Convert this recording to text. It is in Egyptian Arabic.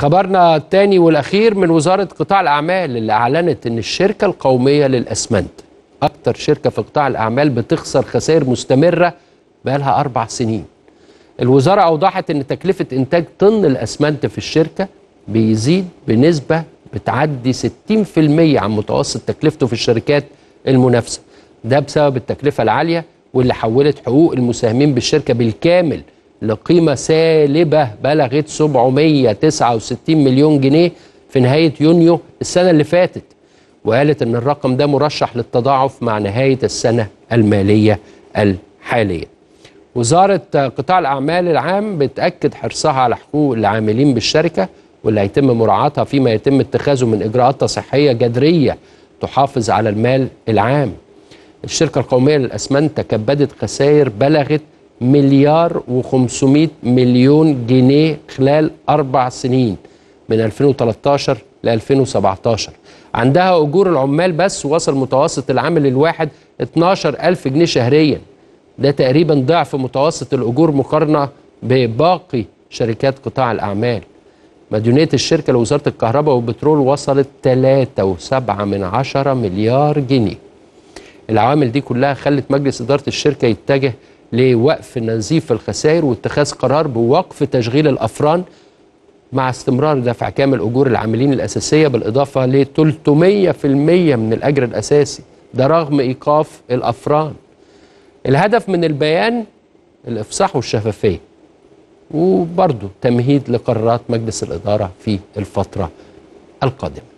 خبرنا الثاني والاخير من وزاره قطاع الاعمال اللي اعلنت ان الشركه القوميه للاسمنت اكتر شركه في قطاع الاعمال بتخسر خسائر مستمره بقالها اربع سنين الوزاره اوضحت ان تكلفه انتاج طن الاسمنت في الشركه بيزيد بنسبه بتعدي 60% عن متوسط تكلفته في الشركات المنافسه ده بسبب التكلفه العاليه واللي حولت حقوق المساهمين بالشركه بالكامل لقيمه سالبه بلغت 769 مليون جنيه في نهايه يونيو السنه اللي فاتت وقالت ان الرقم ده مرشح للتضاعف مع نهايه السنه الماليه الحاليه. وزاره قطاع الاعمال العام بتاكد حرصها على حقوق العاملين بالشركه واللي هيتم مراعاتها فيما يتم اتخاذه من اجراءات تصحيحيه جذريه تحافظ على المال العام. الشركه القوميه للاسمنت تكبدت خسائر بلغت مليار و500 مليون جنيه خلال اربع سنين من 2013 ل 2017 عندها اجور العمال بس وصل متوسط العامل الواحد 12000 جنيه شهريا ده تقريبا ضعف متوسط الاجور مقارنه بباقي شركات قطاع الاعمال مديونيه الشركه لوزاره الكهرباء والبترول وصلت 3.7 من عشرة مليار جنيه العوامل دي كلها خلت مجلس اداره الشركه يتجه لوقف نزيف الخسائر واتخاذ قرار بوقف تشغيل الافران مع استمرار دفع كامل اجور العاملين الاساسيه بالاضافه ل 300% من الاجر الاساسي ده رغم ايقاف الافران الهدف من البيان الافصاح والشفافيه وبرضه تمهيد لقرارات مجلس الاداره في الفتره القادمه